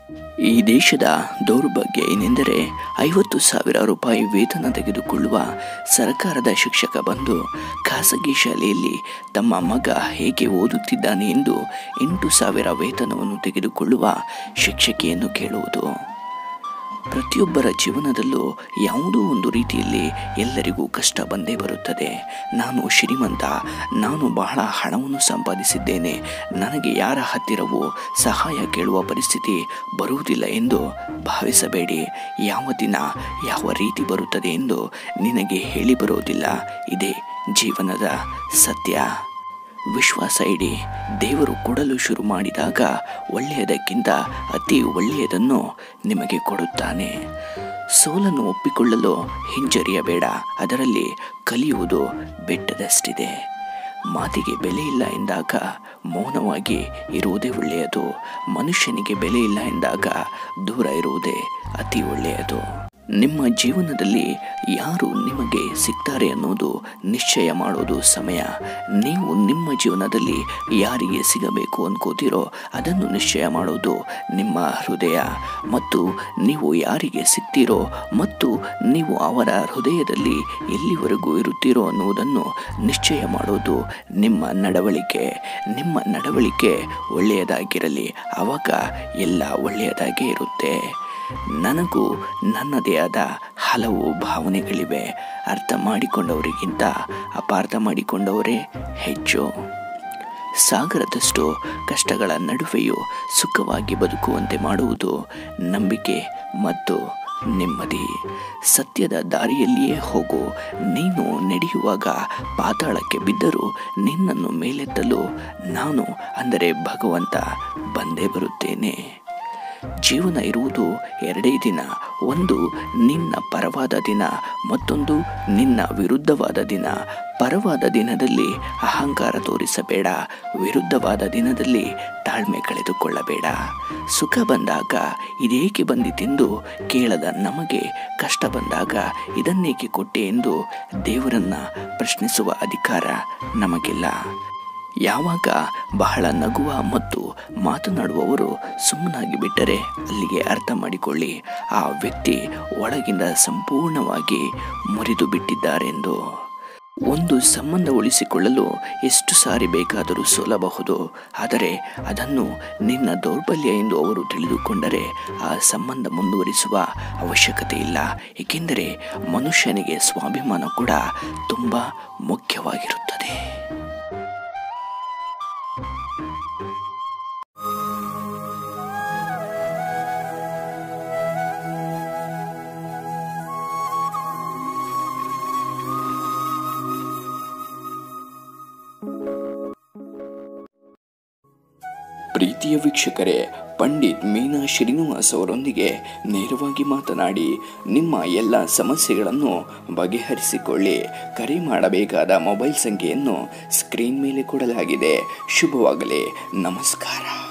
ಈ ದೇಶದ ದೌರ್ಭಾಗ್ಯ ಏನೆಂದರೆ ಐವತ್ತು ಸಾವಿರ ರೂಪಾಯಿ ವೇತನ ತೆಗೆದುಕೊಳ್ಳುವ ಸರ್ಕಾರದ ಶಿಕ್ಷಕ ಬಂದು ಖಾಸಗಿ ಶಾಲೆಯಲ್ಲಿ ತಮ್ಮ ಮಗ ಹೇಗೆ ಓದುತ್ತಿದ್ದಾನೆ ಎಂದು ಎಂಟು ಸಾವಿರ ವೇತನವನ್ನು ತೆಗೆದುಕೊಳ್ಳುವ ಶಿಕ್ಷಕಿಯನ್ನು ಕೇಳುವುದು ಪ್ರತಿಯೊಬ್ಬರ ಜೀವನದಲ್ಲೂ ಯಾವುದೋ ಒಂದು ರೀತಿಯಲ್ಲಿ ಎಲ್ಲರಿಗೂ ಕಷ್ಟ ಬಂದೇ ಬರುತ್ತದೆ ನಾನು ಶ್ರೀಮಂತ ನಾನು ಬಹಳ ಹಣವನ್ನು ಸಂಪಾದಿಸಿದ್ದೇನೆ ನನಗೆ ಯಾರ ಹತ್ತಿರವೂ ಸಹಾಯ ಕೇಳುವ ಪರಿಸ್ಥಿತಿ ಬರುವುದಿಲ್ಲ ಎಂದು ಭಾವಿಸಬೇಡಿ ಯಾವ ದಿನ ಯಾವ ರೀತಿ ಬರುತ್ತದೆ ಎಂದು ನಿನಗೆ ಹೇಳಿ ಬರುವುದಿಲ್ಲ ಇದೇ ಜೀವನದ ಸತ್ಯ ವಿಶ್ವಾಸ ಇಡಿ ದೇವರು ಕೊಡಲು ಶುರು ಮಾಡಿದಾಗ ಒಳ್ಳೆಯದಕ್ಕಿಂತ ಅತಿ ಒಳ್ಳೆಯದನ್ನು ನಿಮಗೆ ಕೊಡುತ್ತಾನೆ ಸೋಲನ್ನು ಒಪ್ಪಿಕೊಳ್ಳಲು ಹಿಂಜರಿಯಬೇಡ ಅದರಲ್ಲಿ ಕಲಿಯುವುದು ಬೆಟ್ಟದಷ್ಟಿದೆ ಮಾತಿಗೆ ಬೆಲೆ ಇಲ್ಲ ಎಂದಾಗ ಮೌನವಾಗಿ ಇರುವುದೇ ಒಳ್ಳೆಯದು ಮನುಷ್ಯನಿಗೆ ಬೆಲೆ ಇಲ್ಲ ಎಂದಾಗ ದೂರ ಇರುವುದೇ ಅತಿ ಒಳ್ಳೆಯದು ನಿಮ್ಮ ಜೀವನದಲ್ಲಿ ಯಾರು ನಿಮಗೆ ಸಿಗ್ತಾರೆ ಅನ್ನೋದು ನಿಶ್ಚಯ ಮಾಡೋದು ಸಮಯ ನೀವು ನಿಮ್ಮ ಜೀವನದಲ್ಲಿ ಯಾರಿಗೆ ಸಿಗಬೇಕು ಅನ್ಕೋತೀರೋ ಅದನ್ನು ನಿಶ್ಚಯ ಮಾಡೋದು ನಿಮ್ಮ ಹೃದಯ ಮತ್ತು ನೀವು ಯಾರಿಗೆ ಸಿಗ್ತೀರೋ ಮತ್ತು ನೀವು ಅವರ ಹೃದಯದಲ್ಲಿ ಎಲ್ಲಿವರೆಗೂ ಇರುತ್ತೀರೋ ಅನ್ನುವುದನ್ನು ನಿಶ್ಚಯ ಮಾಡೋದು ನಿಮ್ಮ ನಡವಳಿಕೆ ನಿಮ್ಮ ನಡವಳಿಕೆ ಒಳ್ಳೆಯದಾಗಿರಲಿ ಆವಾಗ ಎಲ್ಲ ಒಳ್ಳೆಯದಾಗೇ ಇರುತ್ತೆ ನನಗೂ ನನ್ನದೇ ಆದ ಹಲವು ಭಾವನೆಗಳಿವೆ ಅರ್ಥ ಮಾಡಿಕೊಂಡವರಿಗಿಂತ ಅಪಾರ್ಥ ಮಾಡಿಕೊಂಡವರೇ ಹೆಚ್ಚು ಸಾಗರದಷ್ಟು ಕಷ್ಟಗಳ ನಡುವೆಯೂ ಸುಖವಾಗಿ ಬದುಕುವಂತೆ ಮಾಡುವುದು ನಂಬಿಕೆ ಮತ್ತು ನೆಮ್ಮದಿ ಸತ್ಯದ ದಾರಿಯಲ್ಲಿಯೇ ಹೋಗು ನೀನು ನಡೆಯುವಾಗ ಪಾತಾಳಕ್ಕೆ ಬಿದ್ದರೂ ನಿನ್ನನ್ನು ಮೇಲೆತ್ತಲು ನಾನು ಅಂದರೆ ಭಗವಂತ ಬಂದೇ ಬರುತ್ತೇನೆ ಜೀವನ ಇರುವುದು ಎರಡೇ ದಿನ ಒಂದು ನಿನ್ನ ಪರವಾದ ದಿನ ಮತ್ತೊಂದು ನಿನ್ನ ವಿರುದ್ಧವಾದ ದಿನ ಪರವಾದ ದಿನದಲ್ಲಿ ಅಹಂಕಾರ ತೋರಿಸಬೇಡ ವಿರುದ್ಧವಾದ ದಿನದಲ್ಲಿ ತಾಳ್ಮೆ ಕಳೆದುಕೊಳ್ಳಬೇಡ ಸುಖ ಬಂದಾಗ ಇದೇಕೆ ಬಂದಿತೆಂದು ಕೇಳದ ನಮಗೆ ಕಷ್ಟ ಬಂದಾಗ ಇದನ್ನೇಕೆ ಕೊಟ್ಟೆ ಎಂದು ದೇವರನ್ನ ಪ್ರಶ್ನಿಸುವ ಅಧಿಕಾರ ನಮಗಿಲ್ಲ ಯಾವಾಗ ಬಹಳ ನಗುವ ಮತ್ತು ಮಾತನಾಡುವವರು ಸುಮ್ಮನಾಗಿ ಬಿಟ್ಟರೆ ಅಲ್ಲಿಗೆ ಅರ್ಥ ಮಾಡಿಕೊಳ್ಳಿ ಆ ವ್ಯಕ್ತಿ ಒಳಗಿಂದ ಸಂಪೂರ್ಣವಾಗಿ ಮುರಿದು ಬಿಟ್ಟಿದ್ದಾರೆಂದು ಒಂದು ಸಂಬಂಧ ಉಳಿಸಿಕೊಳ್ಳಲು ಎಷ್ಟು ಸಾರಿ ಬೇಕಾದರೂ ಸೋಲಬಹುದು ಆದರೆ ಅದನ್ನು ನಿನ್ನ ದೌರ್ಬಲ್ಯ ಎಂದು ಅವರು ತಿಳಿದುಕೊಂಡರೆ ಆ ಸಂಬಂಧ ಮುಂದುವರಿಸುವ ಅವಶ್ಯಕತೆ ಇಲ್ಲ ಏಕೆಂದರೆ ಮನುಷ್ಯನಿಗೆ ಸ್ವಾಭಿಮಾನ ಕೂಡ ತುಂಬ ಮುಖ್ಯವಾಗಿರುತ್ತದೆ ಪ್ರೀತಿಯ ವೀಕ್ಷಕರೇ ಪಂಡಿತ್ ಮೀನಾ ಶ್ರೀನಿವಾಸ್ ಅವರೊಂದಿಗೆ ನೇರವಾಗಿ ಮಾತನಾಡಿ ನಿಮ್ಮ ಎಲ್ಲ ಸಮಸ್ಯೆಗಳನ್ನು ಬಗೆಹರಿಸಿಕೊಳ್ಳಿ ಕರೆ ಮಾಡಬೇಕಾದ ಮೊಬೈಲ್ ಸಂಖ್ಯೆಯನ್ನು ಸ್ಕ್ರೀನ್ ಮೇಲೆ ಕೊಡಲಾಗಿದೆ ಶುಭವಾಗಲಿ ನಮಸ್ಕಾರ